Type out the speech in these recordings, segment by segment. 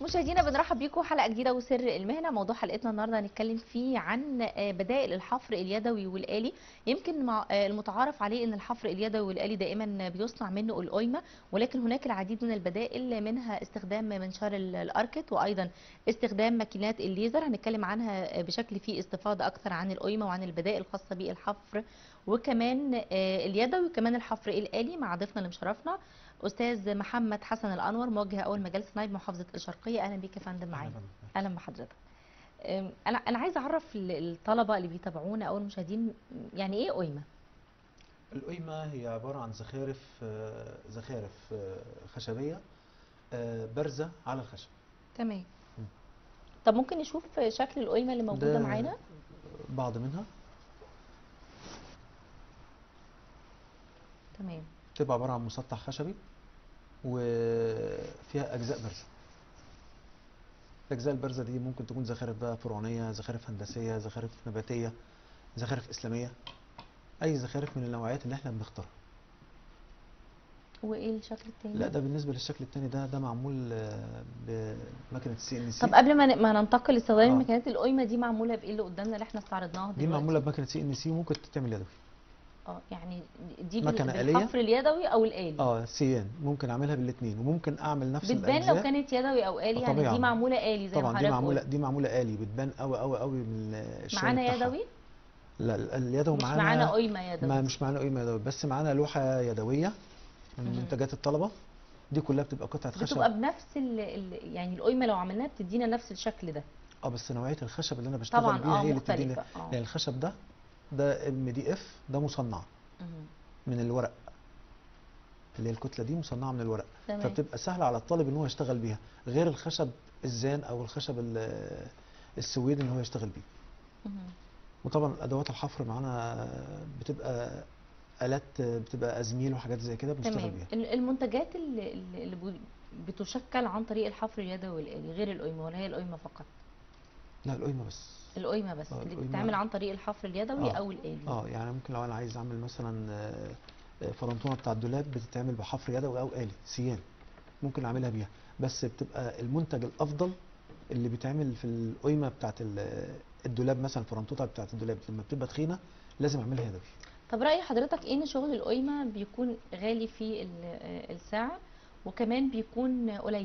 مشاهدينا بنرحب بيكم حلقه جديده وسر المهنه موضوع حلقتنا النهارده هنتكلم فيه عن آه، بدائل الحفر اليدوي والآلي يمكن مع آه، المتعارف عليه ان الحفر اليدوي والآلي دائما بيصنع منه القيمه ولكن هناك العديد من البدائل منها استخدام منشار ال- الاركت وايضا استخدام ماكينات الليزر هنتكلم عنها آه، بشكل فيه استفاضه اكثر عن القيمه وعن البدائل الخاصه بالحفر وكمان آه، اليدوي وكمان الحفر الآلي مع ضيفنا اللي مشرفنا استاذ محمد حسن الانور موجه اول مجال صناعي بمحافظه الشرقيه اهلا بيك يا فندم معانا اهلا بحضرتك أم، انا انا عايزه اعرف ال- الطلبه اللي بيتابعونا او المشاهدين يعني ايه قيمه القيمة هي عبارة عن زخارف آه، زخارف آه، خشبية آه، بارزة على الخشب تمام مم. طب ممكن نشوف شكل القيمه اللي موجوده ده معانا بعض منها تمام بتبقى عبارة عن مسطح خشبي وفيها أجزاء بارزة الأجزاء البارزة دي ممكن تكون زخارف بقى فرعونية زخارف هندسية زخارف نباتية زخارف إسلامية أي زخارف من النوعيات اللي احنا بنختارها وايه الشكل التاني لا ده بالنسبة للشكل التاني ده ده معمول آه، بماكينة السي ان سي طب قبل ما ن- ما ننتقل لاستخدام آه. المكانات القيمه دي معموله بايه اللي قدامنا اللي احنا استعرضناها دي دلوقتي معمولة بماكينة سي ان سي وممكن تتعمل يدوي اه يعني دي بال- مكنة آلية. بالحفر اليدوي او الآلي اه سيان ممكن اعملها بالاثنين وممكن اعمل نفس بتبان لو الاجزاء كانت يدوي او آلي آه، يعني دي طبيعي. معموله آلي زي ما طبعا دي حضرتك معموله قلت دي معموله آلي بتبان قوي قوي قوي من الشغل معانا بتاعها. يدوي لا ال- اليدوي مش معانا معانا قيمه يدوي ما مش معانا قيمه يدوي بس معانا لوحه يدويه من مهم. منتجات الطلبه دي كلها بتبقى قطعه خشب بتبقى بنفس ال... ال... يعني القيمه لو عملناها بتدينا نفس الشكل ده اه بس نوعيه الخشب اللي انا بشتغل طبعا بيها اه هي اللي بتديني مختلفه اه يعني الخشب ده ده ام دي اف ده مصنع مهم. من الورق اللي هي الكتله دي مصنعه من الورق تمام فبتبقى سهله على الطالب ان هو يشتغل بيها غير الخشب الزان او الخشب ال- السويد ان هو يشتغل بيه مهم. وطبعا ادوات الحفر معانا بتبقى الات بتبقى ازميل وحاجات زي كده بنشتغل تمام بيها ال- المنتجات اللي, اللي اللي بو- بتشكل عن طريق الحفر اليدوي والآلي غير القيمه ولا هي القيمه فقط لا القيمه بس القيمه بس آه، اللي القيمة- بتتعمل عن طريق الحفر اليدوي آه. او الآلي اه يعني ممكن لو انا عايز اعمل مثلا آه، آه، فرنطونه بتاع الدولاب بتتعمل بحفر يدوي او آلي سيان ممكن اعملها بيها بس بتبقى المنتج الافضل اللي بيتعمل في القيمه بتاعت ال- الدولاب مثلا الفرنطوطه بتاعت الدولاب لما بتبقى تخينه لازم اعملها يدوي طب رأي حضرتك ايه ان شغل القيمه بيكون غالي في ال- آه، الساعه وكمان بيكون قليل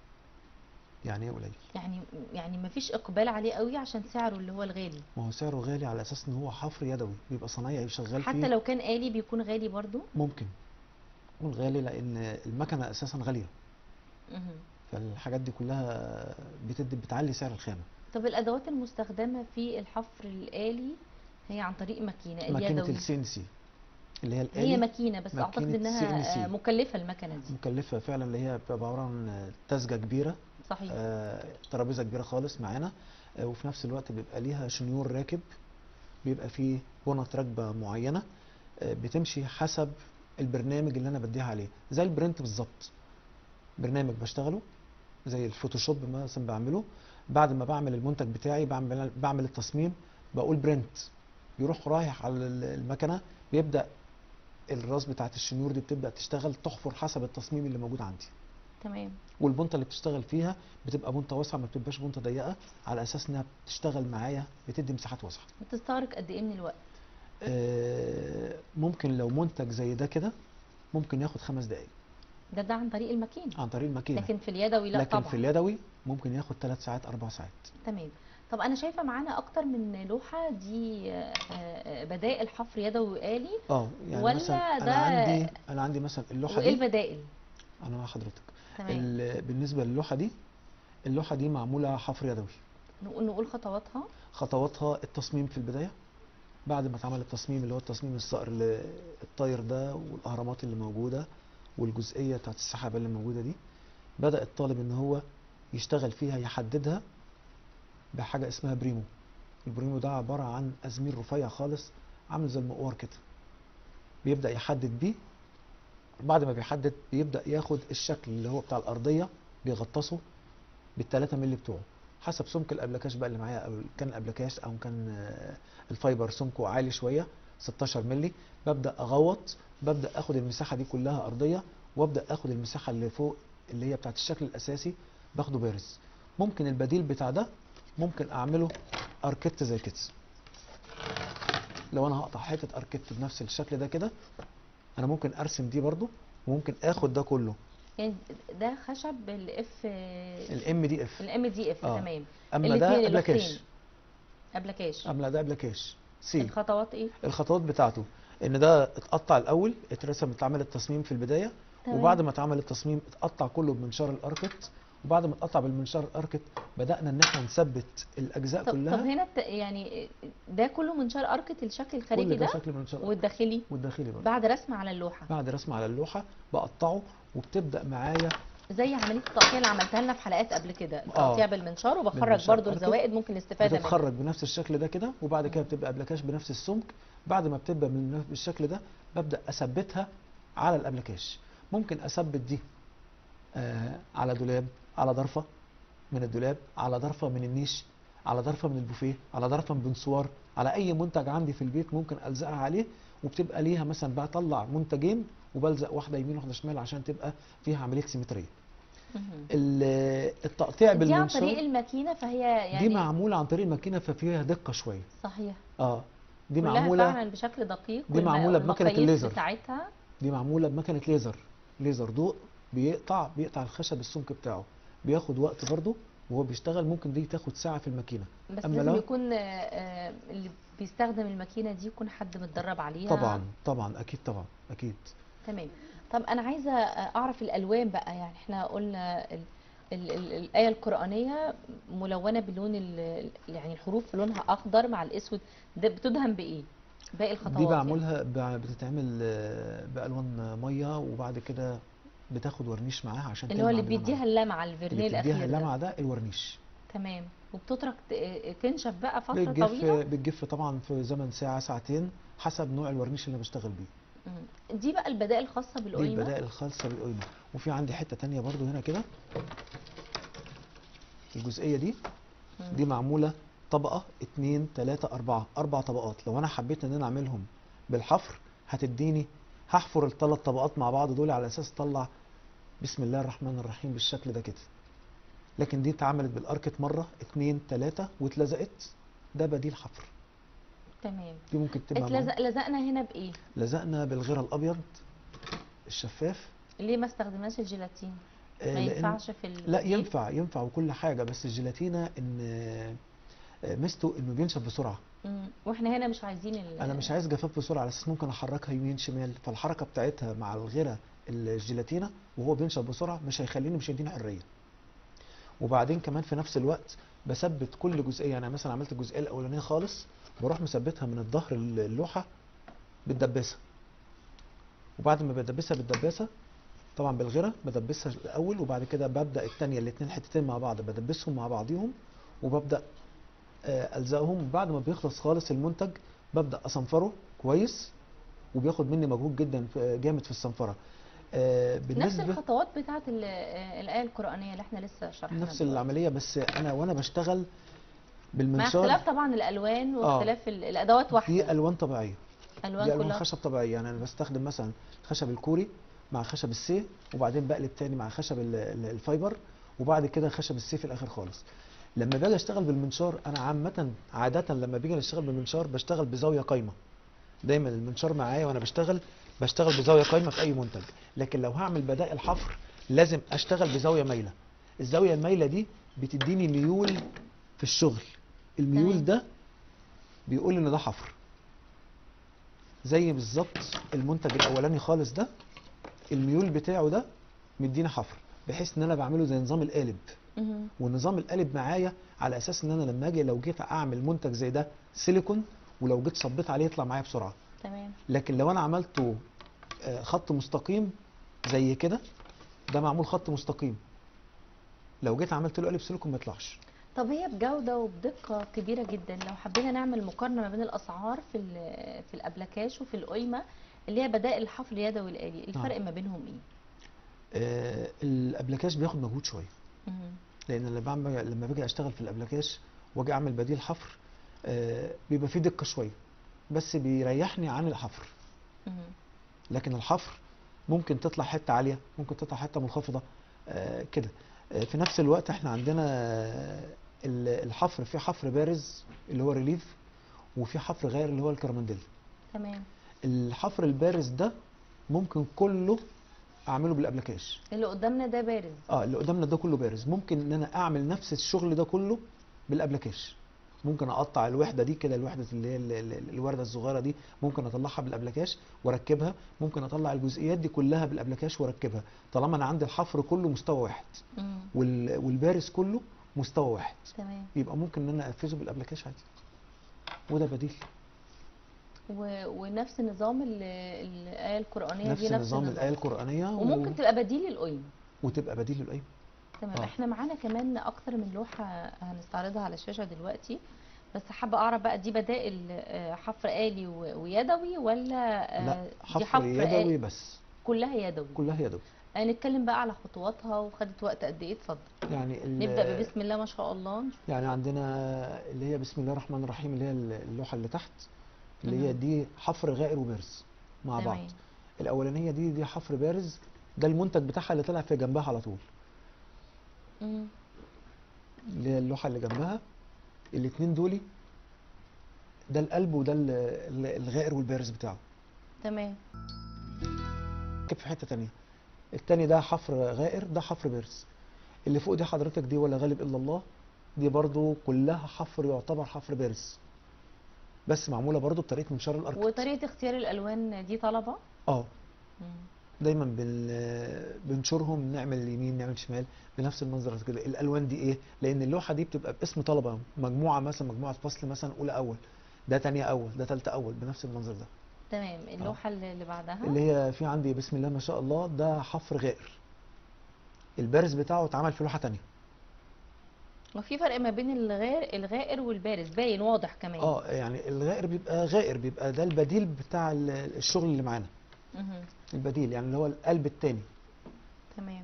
يعني ايه قليل يعني يعني مفيش اقبال عليه قوي عشان سعره اللي هو الغالي ما هو سعره غالي على اساس ان هو حفر يدوي بيبقى صنايعي شغال حتى فيه لو كان آلي بيكون غالي برضو ممكن يكون غالي لان المكنه اساسا غاليه مهم. فالحاجات دي كلها بتدي بتعلي سعر الخامه طب الادوات المستخدمه في الحفر الآلي هي عن طريق ماكينه ماكينه اليدوي السي ان سي اللي هي هي الآلي ماكينه بس اعتقد ماكينة انها CNC. آه، مكلفه المكنه دي مكلفه فعلا اللي هي بتبقى عباره عن تزجه كبيره صحيح آه، ترابيزه كبيره خالص معانا آه، وفي نفس الوقت بيبقى ليها شنيور راكب بيبقى فيه بونت راكبه معينه آه، بتمشي حسب البرنامج اللي انا بديها عليه زي البرنت بالظبط برنامج بشتغله زي الفوتوشوب مثلا بعمله بعد ما بعمل المنتج بتاعي بعمل بعمل التصميم بقول برنت يروح رايح على ال- المكنه بيبدا الراس بتاعت الشنيور دي بتبدا تشتغل تحفر حسب التصميم اللي موجود عندي تمام والبنطه اللي بتشتغل فيها بتبقى بنطه واسعه ما بتبقاش بنطه ضيقه على اساس انها بتشتغل معايا بتدي مساحات واسعه بتستغرق قد ايه من الوقت آه، ممكن لو منتج زي ده كده ممكن ياخد خمس دقائق ده ده عن طريق الماكينه عن طريق الماكينه لكن في اليدوي لا لكن طبعا في اليدوي ممكن ياخد ثلاث ساعات اربع ساعات تمام طب انا شايفه معانا اكتر من لوحه دي آه، آه، بدائل حفر يدوي وآلي اه يعني ولا مثلا ده- انا عندي انا عندي مثلا اللوحه وايه دي البدائل انا مع حضرتك تمام ال- بالنسبه للوحه دي اللوحه دي معموله حفر يدوي نقول نقول خطواتها خطواتها التصميم في البداية بعد ما اتعمل التصميم اللي هو التصميم الصقر اللي- الطاير ده والأهرامات اللي موجودة والجزئية بتاعت السحابة اللي موجودة دي بدأ الطالب إن هو يشتغل فيها يحددها بحاجة اسمها بريمو البريمو ده عبارة عن أزمير رفيع خالص عامل زي المقوار كده بيبدأ يحدد بيه بعد ما بيحدد بيبدأ ياخد الشكل اللي هو بتاع الأرضية بيغطسه بالتلاتة مللي بتوعه حسب سمك الابلكاش بقى اللي معايا او كان الابلكاش او كان آه، الفايبر سمكه عالي شويه 16 مللي ببدا اغوط ببدا اخد المساحه دي كلها ارضيه وابدا اخد المساحه اللي فوق اللي هي بتاعت الشكل الاساسي باخده بارز ممكن البديل بتاع ده ممكن اعمله اركت زي كده لو انا هقطع حته اركت بنفس الشكل ده كده انا ممكن ارسم دي برضو وممكن اخد ده كله يعني ده خشب الاف الام دي اف الام دي اف آه. تمام اما الاتنين ده اللوحتين. ابلكاش ابلكاش اما ده ابلكاش سي الخطوات ايه الخطوات بتاعته ان ده اتقطع الاول اترسم اتعمل التصميم في البدايه تمام. وبعد ما اتعمل التصميم اتقطع كله بمنشار الاركت وبعد ما اتقطع بالمنشار الاركت بدانا ان احنا نثبت الاجزاء طب, كلها طب هنا الت- يعني ده كله منشار اركت الشكل الخارجي كل ده ده شكل منشار والداخلي والداخلي برضه بعد رسم على اللوحه بعد رسم على اللوحه بقطعه وبتبدا معايا زي عمليه التقطيع اللي عملتها لنا في حلقات قبل كده آه. التقطيع بالمنشار وبخرج بالمنشار برضو أركت. الزوائد ممكن الاستفاده منها بتتخرج بنفس الشكل ده كده وبعد كده بتبقى ابلكاش بنفس السمك بعد ما بتبقى من بالشكل ده ببدا اثبتها على الابلكاش ممكن اثبت دي آه على دولاب على ضرفه من الدولاب على ضرفه من النيش على ضرفه من البوفيه على ضرفه من بنسوار على اي منتج عندي في البيت ممكن الزقها عليه وبتبقى ليها مثلا بطلع منتجين وبلزق واحده يمين واحده شمال عشان تبقى فيها عمليه سيمتريه مهم. ال- التقطيع دي عن طريق بالمنشار الماكينه فهي يعني دي معموله عن طريق الماكينه ففيها دقه شويه صحيح اه دي كلها معموله فعلا بشكل دقيق دي والم- معمولة بمكنة والمقاييس الليزر. بتاعتها دي معموله بمكنه ليزر ليزر ضوء بيقطع بيقطع الخشب السمك بتاعه بياخد وقت برضه وهو بيشتغل ممكن دي تاخد ساعه في الماكينه بس أما لازم لو- يكون آه، آه، اللي بيستخدم الماكينه دي يكون حد متدرب عليها طبعا طبعا اكيد طبعا اكيد تمام طب انا عايزه اعرف الالوان بقى يعني احنا قلنا ال ال ال الايه القرانيه ملونه بلون ال- يعني الحروف لونها اخضر مع الاسود ده بتدهن بايه باقي الخطوات دي يعني. بعملها ب- بتتعمل آه، بالوان ميه وبعد كده بتاخد ورنيش معاها عشان اللي هو اللي تلمع باللمعة. بيديها اللمعه الفيرنيه اللي بتديها الاخير ده اللمعه ده الورنيش تمام وبتترك ت- تنشف بقى فتره بتجف طويله بتجف طبعا في زمن ساعه ساعتين حسب نوع الورنيش اللي أنا بشتغل بيه مم. دي بقى البدائل الخاصه دي بالقيمه البدائل الخاصة بالقيمة وفي عندي حتة تانية برضو هنا كده الجزئية دي مم. دي معمولة طبقة اتنين تلاتة أربعة أربع طبقات لو أنا حبيت إن أنا أعملهم بالحفر هتديني هحفر الثلاث طبقات مع بعض دول على أساس أطلع بسم الله الرحمن الرحيم بالشكل ده كده لكن دي اتعملت بالأركت مرة اتنين تلاتة واتلزقت ده بديل حفر تمام دي ممكن تبقى معمولة- اتلزق لزقنا هنا بايه لزقنا بالغيرة الأبيض الشفاف ليه ما استخدمناش الجيلاتين آه، ما لأن- ينفعش في لا البديل؟ ينفع ينفع وكل حاجة بس الجيلاتينا ان آه، ميزته انه بينشف بسرعة مم. واحنا هنا مش عايزين ال... انا مش عايز جفاف بسرعة على اساس ممكن احركها يمين شمال فالحركة بتاعتها مع الغيرة الجيلاتينا وهو بينشف بسرعة مش هيخليني مش هيديني حرية وبعدين كمان في نفس الوقت بثبت كل جزئية انا مثلا عملت الجزئية الاولانية خالص بروح مثبتها من الظهر اللوحة بالدباسة وبعد ما بدبسها بالدباسة طبعا بالغيرة بدبسها الاول وبعد كده ببدا الثانيه الاثنين حتتين مع بعض بدبسهم مع بعضيهم وببدا آه، الزقهم وبعد ما بيخلص خالص المنتج ببدا اصنفره كويس وبياخد مني مجهود جدا في- جامد في الصنفره آه، نفس بالنسبه الخطوات بتاعت ال- آه، الآية القرآنية اللي احنا لسه شرحناها نفس دلوقتي. العمليه بس انا وانا بشتغل مع بالمنشار اختلاف طبعا الألوان آه. واختلاف ال- الأدوات دي واحدة الوان طبيعيه ألوان دي الوان كلها خشب طبيعيه يعني انا بستخدم مثلا خشب الكوري مع خشب السي وبعدين بقلب تاني مع خشب ال- ال- الفايبر وبعد كده خشب السي في الاخر خالص لما باجي اشتغل بالمنشار انا عامه عاده لما باجي اشتغل بالمنشار بشتغل بزاويه قايمه دايما المنشار معايا وانا بشتغل بشتغل بزاويه قايمه في اي منتج لكن لو هعمل بدائل حفر لازم اشتغل بزاويه مايله الزاويه المايله دي بتديني ميول في الشغل الميول تمام. ده بيقول ان ده حفر زي بالظبط المنتج الاولاني خالص ده الميول بتاعه ده مدينا حفر بحيث ان انا بعمله زي نظام القالب مهم. والنظام القالب معايا على اساس ان انا لما اجي لو جيت اعمل منتج زي ده سيليكون ولو جيت صبيت عليه يطلع معايا بسرعه تمام لكن لو انا عملته آه، خط مستقيم زي كده ده معمول خط مستقيم لو جيت عملت له قالب سيليكون ما يطلعش طب هي بجودة وبدقة كبيرة جدا لو حبينا نعمل مقارنة ما بين الأسعار في ال- في الأبلكاش وفي القيمة اللي هي بدائل الحفر اليدوي الآلي الفرق ما بينهم إيه؟ آه، الابلكاش بياخد مجهود شويه مهم. لان لما بعمل لما باجي اشتغل في الابلكاش واجي اعمل بديل حفر آه، بيبقى فيه دقه شويه بس بيريحني عن الحفر مهم. لكن الحفر ممكن تطلع حته عاليه ممكن تطلع حته منخفضه آه، كده آه، في نفس الوقت احنا عندنا آه، ال- الحفر في حفر بارز اللي هو ريليف وفي حفر غير اللي هو الكرامنديل تمام الحفر البارز ده ممكن كله اعمله بالابلكاش اللي قدامنا ده بارز اه اللي قدامنا ده كله بارز ممكن ان انا اعمل نفس الشغل ده كله بالابلكاش ممكن اقطع الوحده دي كده الوحده اللي هي ال- ال- الورده الصغيره دي ممكن اطلعها بالابلكاش واركبها ممكن اطلع الجزئيات دي كلها بالابلكاش واركبها طالما انا عندي الحفر كله مستوى واحد مم. وال- والبارز كله مستوى واحد تمام يبقى ممكن ان انا انفذه بالابلكاش عادي وده بديل و... ونفس نظام ال- الآية القرآنية نفس دي نفس نظام النظام الايه القرانيه و... وممكن تبقى بديل للقيمة وتبقى بديل للايه تمام آه. احنا معانا كمان اكتر من لوحة هنستعرضها على الشاشة دلوقتي بس حابة اعرف بقى دي بدائل آه، حفر آلي و- ويدوي ولا آه، لا دي حفر حفر يدوي آلي بس كلها يدوي كلها يدوي هنتكلم بقى على خطواتها وخدت وقت قد ايه اتفضل يعني ال- نبدأ ببسم الله ما شاء الله نشوف. يعني عندنا اللي هي بسم الله الرحمن الرحيم اللي هي اللوحه اللي تحت اللي هي مهم. دي حفر غائر وبارز مع بعض تمام الاولانيه دي دي حفر بارز ده المنتج بتاعها اللي طلع في جنبها على طول مم. اللي هي اللوحه اللي جنبها الاتنين دول ده القلب وده ال- ال- الغائر والبارز بتاعه تمام كيف في حته تانية التاني ده حفر غائر ده حفر بارز اللي فوق دي حضرتك دي ولا غالب الا الله دي برضو كلها حفر يعتبر حفر بارز بس معموله برضو بطريقه منشار الاركت وطريقة اختيار الالوان دي طلبة اه مم. دايما بن بنشرهم نعمل يمين نعمل شمال بنفس المنظر كده الالوان دي ايه لان اللوحه دي بتبقى باسم طلبه مجموعه مثلا مجموعه فصل مثلا اولى اول ده تانية اول ده تالتة اول بنفس المنظر ده تمام اللوحة اللي اللي بعدها اللي هي في عندي بسم الله ما شاء الله ده حفر غائر البارز بتاعه اتعمل في لوحه تانية وفي فرق ما بين الغير الغائر والبارز باين واضح كمان اه يعني الغائر بيبقى غائر بيبقى ده البديل بتاع ال- الشغل اللي معانا مهم. البديل يعني اللي هو القلب التاني تمام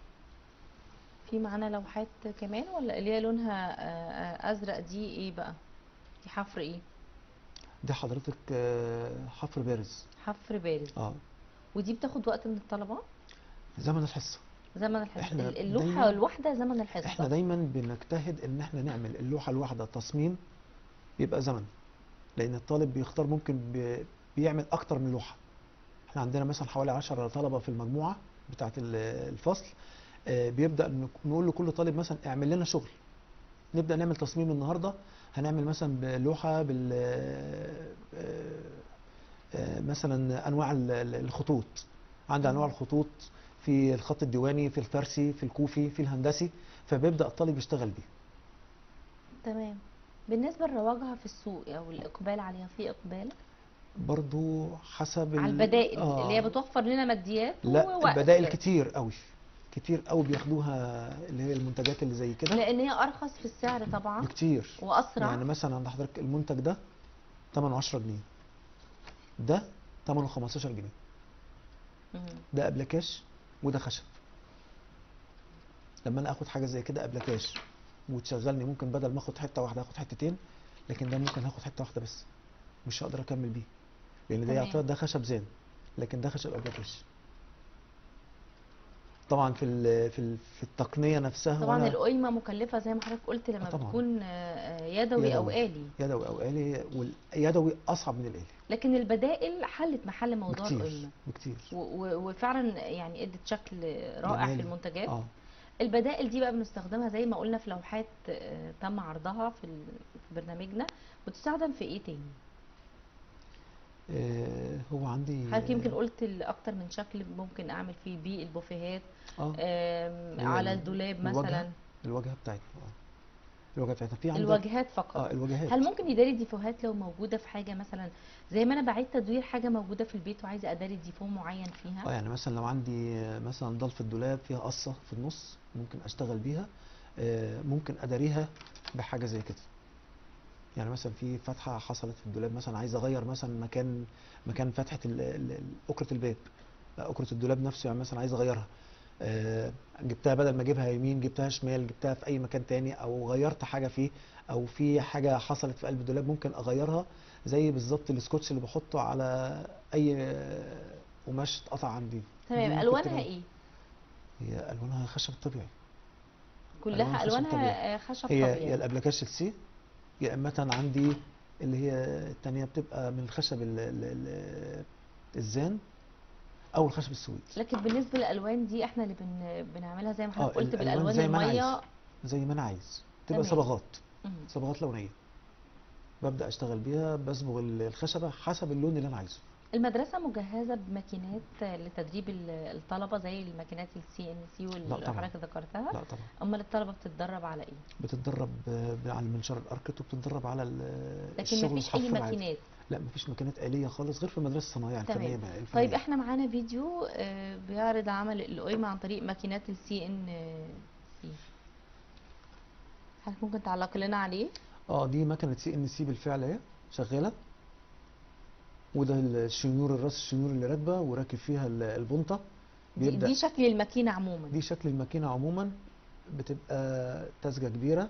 في معانا لوحات كمان ولا اللي هي لونها آه، آه، ازرق دي ايه بقى دي حفر ايه ده حضرتك آه، حفر بارز حفر بارز اه ودي بتاخد وقت من الطلبة زمن الحصه زمن الحصة إحنا ال- اللوحة دايماً- الواحدة زمن الحصة احنا دايما بنجتهد ان احنا نعمل اللوحه الواحده تصميم يبقى زمن لان الطالب بيختار ممكن بي- بيعمل اكتر من لوحه احنا عندنا مثلا حوالي 10 طلبه في المجموعه بتاعه ال- الفصل آه، بيبدا نك- نقول لكل طالب مثلا اعمل لنا شغل نبدا نعمل تصميم النهارده هنعمل مثلا بلوحه بال آه، آه، مثلا انواع ال- ال- الخطوط عندي انواع مم. الخطوط في الخط الديواني في الفارسي في الكوفي في الهندسي فبيبدا الطالب يشتغل بيه تمام بالنسبة لرواجها في السوق او الاقبال عليها في اقبال برضو حسب على ال- البدائل آه. اللي هي بتوفر لنا ماديات لا ووقت البدائل كتير قوي كتير قوي بياخدوها اللي هي المنتجات اللي زي كده لان هي ارخص في السعر طبعا بكتير واسرع يعني مثلا عند حضرتك المنتج ده ثمنه 10 جنيه ده ثمنه 15 جنيه مم. ده ابلكاش وده خشب لما انا اخد حاجه زي كده ابلكاش وتشغلني ممكن بدل ما اخد حته واحده اخد حتتين لكن ده ممكن هاخد حته واحده بس مش هقدر اكمل بيه لان ده تمام. يعتبر ده خشب زين لكن ده خشب ابلكاش طبعا في ال- في ال- في التقنيه نفسها طبعا وأنا القيمة مكلفة زي ما حضرتك قلت لما آه طبعاً. بتكون آه، آه، يدوي او يدوي. آلي يدوي او آلي واليدوي اصعب من الآلي لكن البدائل حلت محل موضوع بكتير القيمة بكتير و- و- وفعلا يعني ادت شكل رائع في جمالي. المنتجات اه البدائل دي بقى بنستخدمها زي ما قلنا في لوحات آه، تم عرضها في ال- في برنامجنا بتستخدم في ايه تاني آه، هو عندي حضرتك يمكن قلت ال- اكتر من شكل ممكن اعمل فيه بيه البوفيهات اه آم، هي على ال- الدولاب الواجهة. مثلا الواجهه بتاعتنا اه الواجهه بتاعتنا في عندك الواجهات فقط اه الواجهات هل ممكن يداري ديفوهات لو موجودة في حاجة مثلا زي ما انا بعيد تدوير حاجة موجودة في البيت وعايزة اداري ديفو معين اه فيها يعني مثلا لو عندي آه، مثلا ضلف الدولاب فيها قصه في النص ممكن اشتغل بيها آه، ممكن اداريها بحاجه زي كده يعني مثلا في فتحه حصلت في الدولاب مثلا عايز اغير مثلا مكان مكان فتحه ال- ال- ال- اكره الباب آه، اكره الدولاب نفسه يعني مثلا عايز اغيرها آه، جبتها بدل ما اجيبها يمين جبتها شمال جبتها في اي مكان تاني او غيرت حاجه فيه او في حاجه حصلت في قلب الدولاب ممكن اغيرها زي بالظبط السكوتش اللي بحطه على اي آه، قماش اتقطع عندي دي تمام ممكن الوانها تبقى- ايه هي الوانها خشب طبيعي كلها خشب الوانها طبيعي. آه، خشب هي يا طبيعي الابلكاش السي يا اما عندي اللي هي التانية بتبقى من الخشب ال- ال- ال- الزان او الخشب السويدي لكن بالنسبه للالوان دي احنا اللي بن... بنعملها زي ما اه حضرتك قلت الالوان بالالوان زي ما انا الميه عايز زي ما انا عايز تبقى تمام. صبغات مم. صبغات لونيه ببدا اشتغل بيها بصبغ ال- الخشبه حسب اللون اللي انا عايزه المدرسه مجهزه بماكينات لتدريب ال- الطلبه زي الماكينات السي ان سي لا واللي طبعا. حضرتك ذكرتها لا طبعا امال الطلبه بتتدرب على ايه بتتدرب آه، على المنشار الاركت وبتتدرب على ال- لكن الشغل مفيش اي الحفر العادي. ماكينات لا مفيش ماكينات آلية خالص غير في المدرسة الصناعية تمام. الفنية الفنية طيب احنا معانا فيديو آه، بيعرض عمل القيمة عن طريق ماكينات السي ان سي حضرتك ممكن تعلق لنا عليه اه دي مكنة سي ان سي بالفعل اهي شغالة وده الشنيور الراس الشنيور اللي راكبة وراكب فيها ال- البنطة دي, بيبدأ دي شكل الماكينة عموما دي شكل الماكينة عموما بتبقى تزجة كبيرة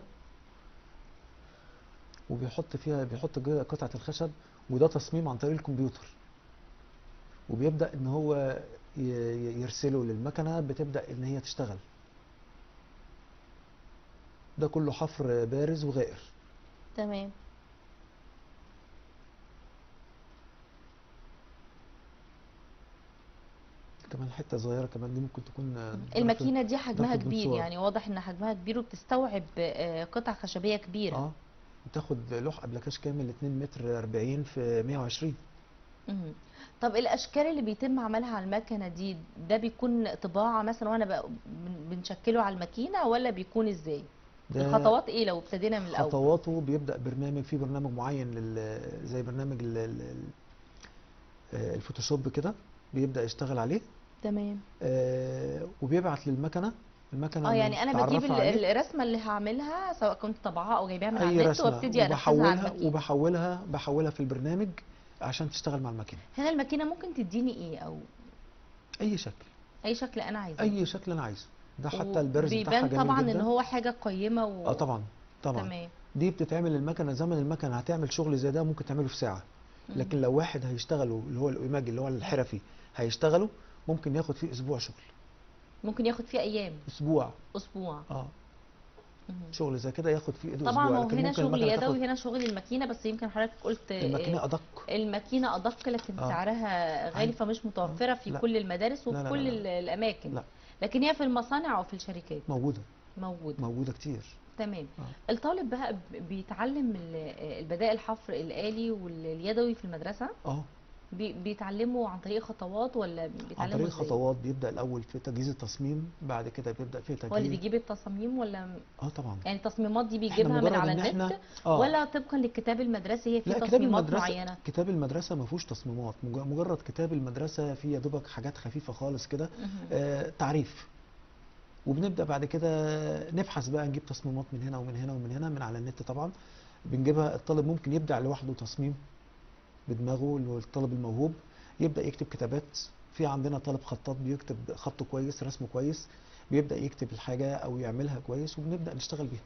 وبيحط فيها بيحط جوه قطعة الخشب وده تصميم عن طريق الكمبيوتر وبيبدأ ان هو ي- ي- يرسله للمكنة بتبدأ ان هي تشتغل ده كله حفر بارز وغائر تمام كمان حتة صغيرة كمان دي ممكن تكون آه، ضغط- الماكينة دي حجمها ضغط كبير بنسوار. يعني واضح ان حجمها كبير وبتستوعب آه، قطع خشبية كبيرة اه بتاخد لوح ابلكاش كامل 2 متر 40 في 120 مم. طب الاشكال اللي بيتم عملها على المكنة دي ده بيكون طباعة مثلا وانا بقى بن- بنشكله على الماكينة ولا بيكون ازاي ده الخطوات ايه لو ابتدينا من الاول خطواته بيبدأ برنامج في برنامج معين لل زي برنامج ال- ال- ال- آه، الفوتوشوب كده بيبدأ يشتغل عليه تمام آه، وبيبعت للمكنة المكنة اه يعني انا بجيب متعرفة ال- عليه الرسمة اللي هعملها سواء كنت طبعها او جايباها من على اي النت رسمة وابتدي انفذها على وبحولها الماكينة وبحولها بحولها في البرنامج عشان تشتغل مع الماكينة هنا الماكينة ممكن تديني ايه او اي شكل اي شكل انا عايزاه اي شكل انا عايزه ده حتى البرز بتاعها بيبان جميل طبعا جدا ان هو حاجة قيمة و... اه طبعا طبعا تمام دي بتتعمل المكنه زمن المكنه هتعمل شغل زي ده ممكن تعمله في ساعه مم. لكن لو واحد هيشتغله اللي هو الايماج اللي هو الحرفي هيشتغله ممكن ياخد فيه اسبوع شغل ممكن ياخد فيه ايام اسبوع اسبوع اه مم. شغل زي كده ياخد فيه ايده طبعا اسبوع هو لكن هنا ممكن شغل المكنه يدوي تاخد هنا شغل الماكينة بس يمكن حضرتك قلت آه، الماكينه ادق الماكينة أدق لكن آه. سعرها غالي عادي. فمش متوفرة في لا. كل المدارس لا، وفي لا، كل لا، ال- الأماكن لا. لكن هي في المصانع وفي الشركات موجوده موجودة موجوده كتير تمام آه. الطالب بقى ب- بيتعلم ال- البدائل الحفر الآلي واليدوي في المدرسة اه بي- بيتعلموا عن طريق خطوات ولا عن بيتعلموا طريق ازاي؟ خطوات بيبدا الاول في تجهيز التصميم بعد كده بيبدا في هو اللي تجهيز بيجيب التصاميم ولا اه طبعا يعني التصميمات دي احنا بيجيبها من مجرد على ان النت احنا اه ولا طبقا للكتاب المدرسي هي في لا كتاب تصميمات المدرسة معينة؟ كتاب المدرسة ما فيهوش تصميمات مج- مجرد كتاب المدرسة فيه يا دوبك حاجات خفيفة خالص كده مهم. آه تعريف وبنبدأ بعد كده نبحث بقى نجيب تصميمات من هنا ومن هنا ومن هنا من على النت طبعا بنجيبها الطالب ممكن يبدع لوحده تصميم بدماغه اللي هو الطالب الموهوب يبدأ يكتب كتابات في عندنا طالب خطاط بيكتب خطه كويس رسمه كويس بيبدأ يكتب الحاجة أو يعملها كويس وبنبدأ نشتغل بيها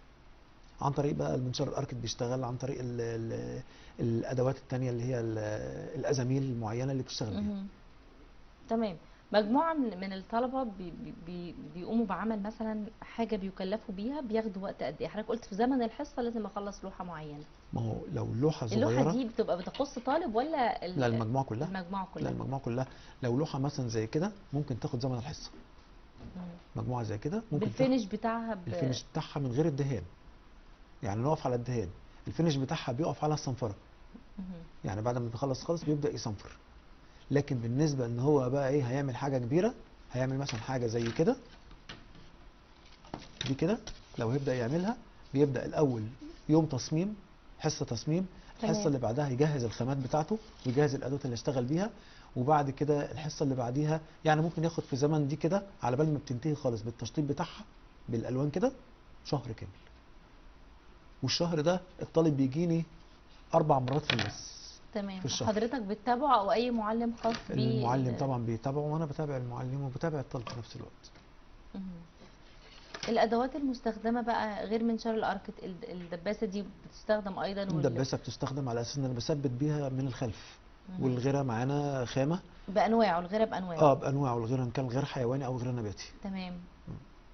عن طريق بقى المنشار الاركت بيشتغل عن طريق ال ال الادوات التانية اللي هي ال- الازاميل المعينه اللي بتشتغل بيها مهم. تمام مجموعة من من الطلبة بي بي بي بيقوموا بعمل مثلا حاجة بيكلفوا بيها بياخدوا وقت قد ايه؟ حضرتك قلت في زمن الحصة لازم اخلص لوحة معينة. ما هو لو اللوحه اللوحة صغيره دي بتبقى بتخص طالب ولا ال- لا المجموعه كلها المجموعة لا كلها؟ المجموعه كلها لو لوحه مثلا زي كده ممكن تاخد زمن الحصه مم. مجموعه زي كده ممكن تاخد بالفينش بتاعها ب... الفينش بتاعها من غير الدهان يعني نقف على الدهان الفينش بتاعها بيقف على الصنفره مهم. يعني بعد ما بيخلص خالص بيبدا يصنفر لكن بالنسبه ان هو بقى ايه هيعمل حاجه كبيره هيعمل مثلا حاجه زي كده دي كده لو هيبدا يعملها بيبدا الاول يوم تصميم حصه تصميم الحصه تمام. اللي بعدها يجهز الخامات بتاعته ويجهز الادوات اللي اشتغل بيها وبعد كده الحصه اللي بعديها يعني ممكن ياخد في زمن دي كده على بال ما بتنتهي خالص بالتشطيب بتاعها بالالوان كده شهر كامل والشهر ده الطالب بيجيني اربع مرات في النص تمام في الشهر. حضرتك بتتابعه او اي معلم خاص بيه المعلم طبعا بيتابعه وانا بتابع المعلم وبتابع الطالب في نفس الوقت مهم. الادوات المستخدمة بقى غير منشار الاركت ال- الدباسة دي بتستخدم ايضا وال- الدباسه بتستخدم على اساس ان انا بثبت بيها من الخلف مهم. والغيره معانا خامه بانواعه الغيره بانواعه اه بانواعه الغيره ان كان غير حيواني او غير نباتي تمام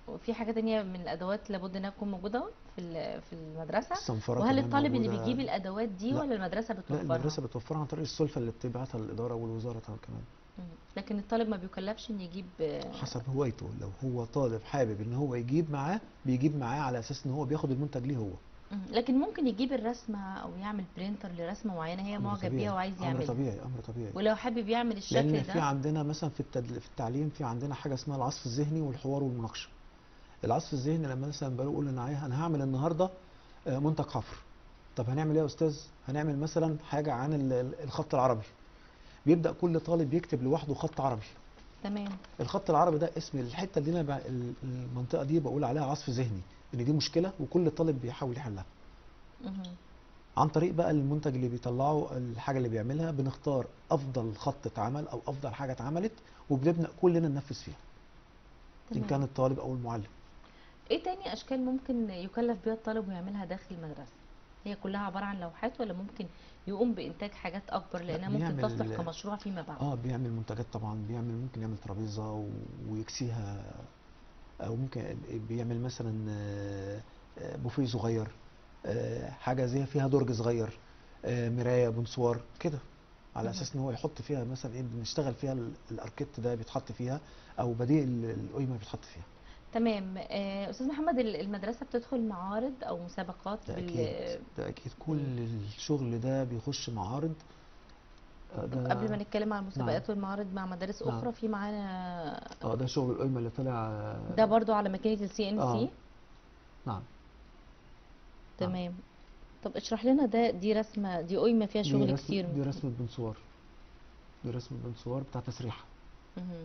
وفي حاجة تانية من الأدوات لابد إنها تكون موجودة في ال- في المدرسة الصنفرة وهل كمان الطالب اللي موجودة. بيجيب الأدوات دي لا. ولا المدرسة لا بتوفرها؟ المدرسة بتوفرها عن طريق السلفة اللي بتبعتها الإدارة والوزارة كمان مم. لكن الطالب ما بيكلفش إن يجيب آه، حسب هوايته لو هو طالب حابب ان هو يجيب معاه بيجيب معاه على اساس ان هو بياخد المنتج ليه هو مم. لكن ممكن يجيب الرسمة أو يعمل برينتر لرسمة معينة هي امر معجب طبيعي بيها وعايز امر يعملها طبيعي امر طبيعي ولو حابب يعمل الشكل لان في ده عندنا مثلا في التدل... في التعليم في عندنا حاجه اسمها العصف الذهني والحوار والمناقشه العصف الذهني لما مثلا بقول انا عايز انا هعمل النهارده آه، منتج حفر طب هنعمل ايه يا استاذ هنعمل مثلا حاجه عن ال- ال- الخط العربي بيبدا كل طالب يكتب لوحده خط عربي تمام الخط العربي ده اسم الحته اللي انا بع- ال- المنطقه دي بقول عليها عصف ذهني ان دي مشكله وكل طالب بيحاول يحلها مهم. عن طريق بقى المنتج اللي بيطلعه الحاجه اللي بيعملها بنختار افضل خط اتعمل او افضل حاجه اتعملت وبنبدا كلنا ننفذ فيها ان تمام. كان الطالب او المعلم ايه تاني اشكال ممكن يكلف بيها الطالب ويعملها داخل المدرسه هي كلها عباره عن لوحات ولا ممكن يقوم بانتاج حاجات اكبر لانها ممكن بيعمل- تصلح كمشروع فيما بعد اه بيعمل منتجات طبعا بيعمل ممكن يعمل ترابيزه و- ويكسيها او ممكن بيعمل مثلا آه، آه، بوفيه صغير آه، حاجه زي فيها درج صغير آه، مرايه بنسوار كده على مهم. اساس ان هو يحط فيها مثلا ايه بنشتغل فيها ال- الاركيت ده بيتحط فيها او بديل ال- القيمه بيتحط فيها تمام آه، استاذ محمد ال- المدرسه بتدخل معارض او مسابقات ده بال- اكيد ده اكيد كل الشغل ده بيخش معارض آه، طب ده قبل ما نتكلم عن المسابقات والمعارض مع مدارس نعم. اخرى في معانا اه ده شغل القيمه اللي طلع آه، ده برضو على ماكينه السي ان آه. سي نعم تمام طب اشرح لنا ده دي رسمه دي قيمه فيها دي شغل رسم كتير دي رسمة بنسوار دي رسمة بنسوار بتاع تسريحة مهم.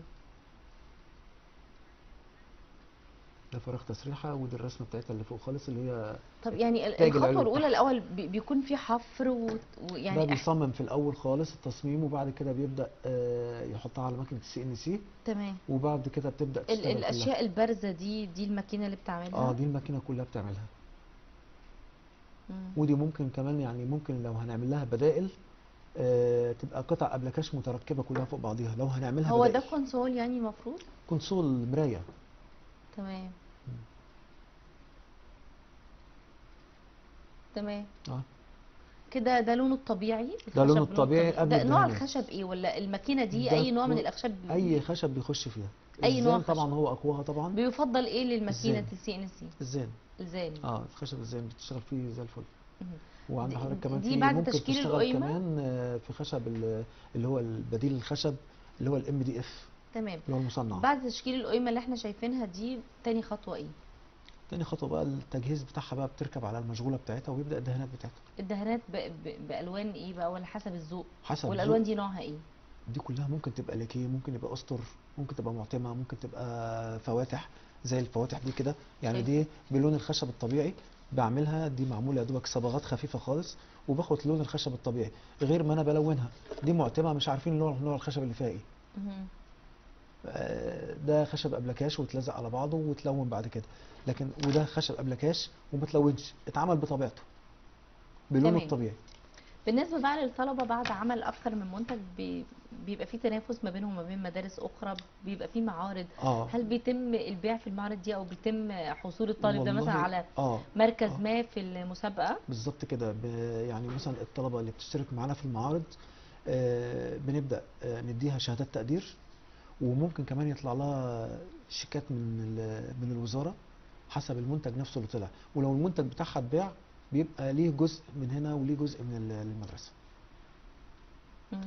ده فراغ تسريحة ودي الرسمة بتاعتها اللي فوق خالص اللي هي طب يعني ال- تاج الخطوه العلو الاولى بتاعها. الاول بي- بيكون في حفر و- ده ويعني أح- بيصمم في الأول خالص التصميم وبعد كده بيبدأ آه، يحطها على ماكينة السي ان سي تمام وبعد كده بتبدأ ال- تشتغل كلها الاشياء البارزه دي دي الماكينه اللي بتعملها اه دي الماكينة كلها بتعملها مم. ودي ممكن كمان يعني ممكن لو هنعمل لها بدائل آه، تبقى قطع أبلكاش متركبة كلها فوق بعضيها لو هنعملها هو ده بدائل كونسول يعني المفروض كونسول مراية تمام تمام اه كده ده لونه الطبيعي ده لونه الخشب الطبيعي قبل ده نوع الدهانات. الخشب ايه ولا الماكينه دي ده اي نوع من كل- الاخشاب أي خشب بيخش فيها أي نوع الزان طبعا خشب. هو أقواها طبعا بيفضل ايه للماكينه الزان. السي ان سي الزان الزاني اه خشب الزان بتشتغل فيه زي الفل مهم. وعند دي- حضرتك كمان دي في بعد ممكن تشكيل تشتغل القيمة؟ كمان آه، في خشب ال- اللي هو البديل الخشب اللي هو الام دي اف تمام اللي هو المصنع بعد تشكيل القيمه اللي احنا شايفينها دي تاني خطوه ايه تاني خطوه بقى التجهيز بتاعها بقى بتركب على المشغوله بتاعتها ويبدا الدهانات بتاعتها الدهانات ب... ب... بالوان ايه بقى ولا حسب الذوق حسب والالوان الذوق. دي نوعها ايه دي كلها ممكن تبقى ليكيه ممكن يبقى اسطر ممكن تبقى معتمه ممكن تبقى فواتح زي الفواتح دي كده يعني شايفة. دي بلون الخشب الطبيعي بعملها دي معموله يا دوبك صبغات خفيفه خالص وباخد لون الخشب الطبيعي غير ما انا بلونها دي معتمه مش عارفين نوع نوع الخشب اللي فيها ايه مهم. آه، ده خشب ابلكاش ويتلزق على بعضه وتلون بعد كده لكن وده خشب ابلكاش وما تلونش اتعمل بطبيعته بلونه تمام. الطبيعي بالنسبه بقى للطلبه بعد عمل اكتر من منتج بي... بيبقى في تنافس ما بينهم وما بين مدارس اخرى بيبقى في معارض اه هل بيتم البيع في المعرض دي او بيتم حصول الطالب ده مثلا والله- على اه مركز آه. ما في المسابقه بالظبط كده ب- يعني مثلا الطلبه اللي بتشترك معانا في المعارض آه، بنبدا آه، نديها شهادات تقدير وممكن كمان يطلع لها شيكات من ال- من الوزاره حسب المنتج نفسه اللي طلع ولو المنتج بتاعها اتباع بيبقى ليه جزء من هنا وليه جزء من ال- المدرسه مم.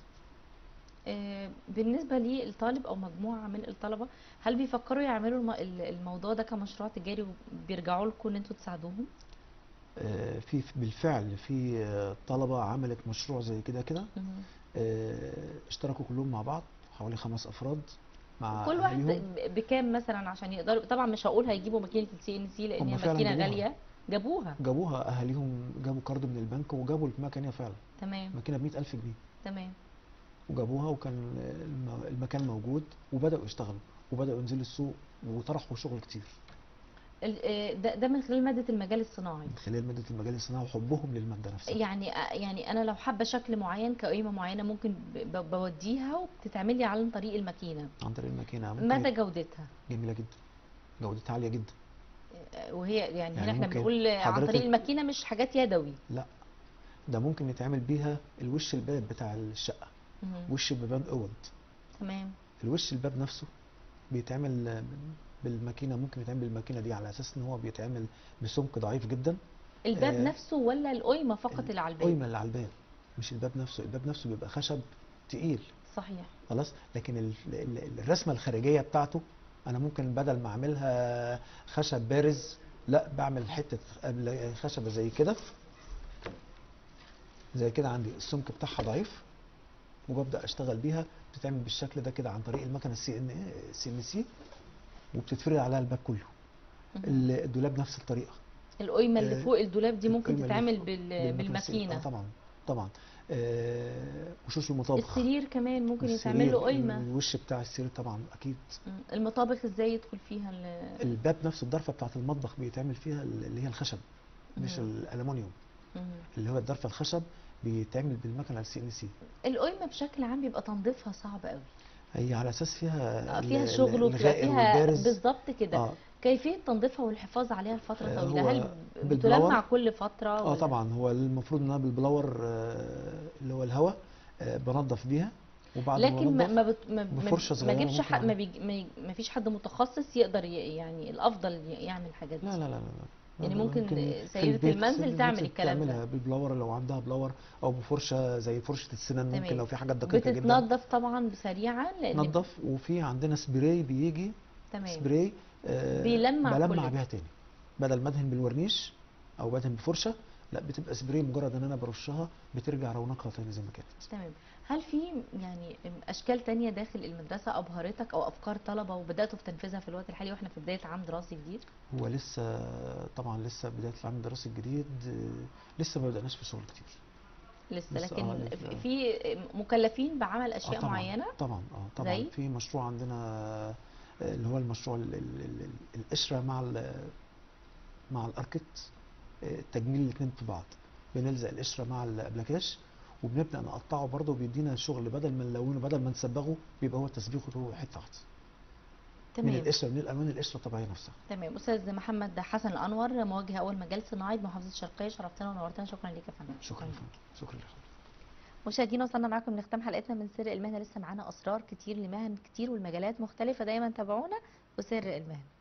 آه، بالنسبة للطالب أو مجموعة من الطلبة هل بيفكروا يعملوا الم- ال- الموضوع ده كمشروع تجاري وبيرجعوا لكم إن أنتوا تساعدوهم؟ آه، في بالفعل في آه، طلبة عملت مشروع زي كده كده مهم. آه، اشتركوا كلهم مع بعض حوالي خمس أفراد مع كل واحد أهاليهم ب- بكام مثلا عشان يقدروا طبعا مش هقول هيجيبوا ماكينة السي ان سي لأن هم هي فعلا ماكينة جابوها. غالية جابوها جابوها أهاليهم جابوا كارد من البنك وجابوا المكنة فعلا تمام ماكينة بمئة ألف جنيه تمام وجابوها وكان الم- المكان موجود وبدأوا يشتغلوا وبدأوا ينزلوا السوق وطرحوا شغل كتير ال- آه، ده ده من خلال مادة المجال الصناعي من خلال مادة المجال الصناعي وحبهم للمادة نفسها يعني يعني انا لو حابه شكل معين كقيمه معينه ممكن ب- ب- بوديها وبتتعمل لي عن طريق الماكينه عن طريق الماكينة ممكن مدى يت- جودتها جميلة جدا جودتها عاليه جدا آه، وهي يعني, يعني هنا احنا ممكن بنقول عن طريق حضرتك- الماكينه مش حاجات يدوي لا ده ممكن يتعمل بيها الوش الباب بتاع الشقه مم. وش بيبان اوض تمام الوش الباب نفسه بيتعمل بالماكينه ممكن يتعمل بالماكينه دي على اساس ان هو بيتعمل بسمك ضعيف جدا الباب آه، نفسه ولا القيمه فقط اللي على الباب قيمه اللي على الباب مش الباب نفسه الباب نفسه بيبقى خشب تقيل صحيح خلاص لكن ال- ال- الرسمه الخارجيه بتاعته انا ممكن بدل ما اعملها خشب بارز لا بعمل حته قبل- خشبه زي كده زي كده عندي السمك بتاعها ضعيف وببدا اشتغل بيها بتتعمل بالشكل ده كده عن طريق المكنه السي ان سي ان سي وبتتفرد عليها الباب كله مم. ال- الدولاب نفس الطريقه القيمه اللي آه، فوق الدولاب دي ممكن القيمة اللي تتعمل فوق بال... بالمكنة السي- بالماكينه اه طبعا طبعا آه وشوش المطابخ السرير كمان ممكن يتعمل السرير، له قيمه الوش بتاع السرير طبعا اكيد مم. المطابخ ازاي يدخل فيها ال... الباب نفسه الضرفه بتاعت المطبخ بيتعمل فيها ال- اللي هي الخشب مش مم. الالومنيوم مم. اللي هو الضرفه الخشب بيتعمل بالمكنه السي ان سي القيمه بشكل عام بيبقى تنظيفها صعب قوي هي على اساس فيها آه، ال- فيها ال- شغل وبتبقى الغائر فيها والبارز بالظبط كده اه كيفيه تنظيفها والحفاظ عليها لفتره آه، طويله هو هل بالبلاور؟ بتلمع كل فتره اه ولا- طبعا هو المفروض ان انا بالبلور آه، اللي هو الهواء آه، بنضف بيها وبعد لكن ما ما بنضف ما, بت... ما, ما, بفرشة ما صغيرة جيبش ممكن حد ما, أعمل. بيج... ما, ي- ما فيش حد متخصص يقدر ي... يعني الافضل ي- يعمل الحاجات دي لا لا لا لا لا يعني لا، ممكن في سيدة البيت- المنزل سيدة تعمل المنزل الكلام ده. تعملها بالبلور لو عندها بلور او بفرشه زي فرشه السنان ممكن تمام. لو في حاجات دقيقه جدا بتتنضف طبعا سريعا لان نضف وفي عندنا سبراي بيجي تمام سبراي آه بيلمع كل بلمع ده. بيها تاني بدل ما ادهن بالورنيش او بدهن بفرشه لا بتبقى سبراي مجرد ان انا برشها بترجع رونقها تاني زي ما كانت تمام هل في يعني اشكال تانية داخل المدرسه ابهرتك او افكار طلبه وبداتوا في تنفيذها في الوقت الحالي واحنا في بدايه عام دراسي جديد هو لسه طبعا لسه بدايه العام الدراسي الجديد آه، لسه ما بدأناش في شغل كتير لسه لسه، لكن آه، لسه. في مكلفين بعمل آه اشياء طبعا معينه طبعا اه طبعا زي؟ في مشروع عندنا آه، اللي هو المشروع ال- ال- ال- القشره مع ال- مع الاركت آه، تجميل الاثنين في بعض بنلزق القشره مع الابلكاش وبنبدا نقطعه برضه وبيدينا شغل بدل ما نلونه بدل ما نصبغه بيبقى هو التصبيغ هو حته واحده من تمام القشره من الالوان القشره الطبيعيه نفسها تمام استاذ محمد حسن الانور موجه اول مجال صناعي بمحافظه الشرقيه شرفتنا ونورتنا شكرا ليك يا فندم شكرا لك شكرا لحضرتك مشاهدينا وصلنا معاكم لختام حلقتنا من سر المهنه لسه معانا اسرار كتير لمهن كتير والمجالات مختلفه دايما تابعونا وسر المهنه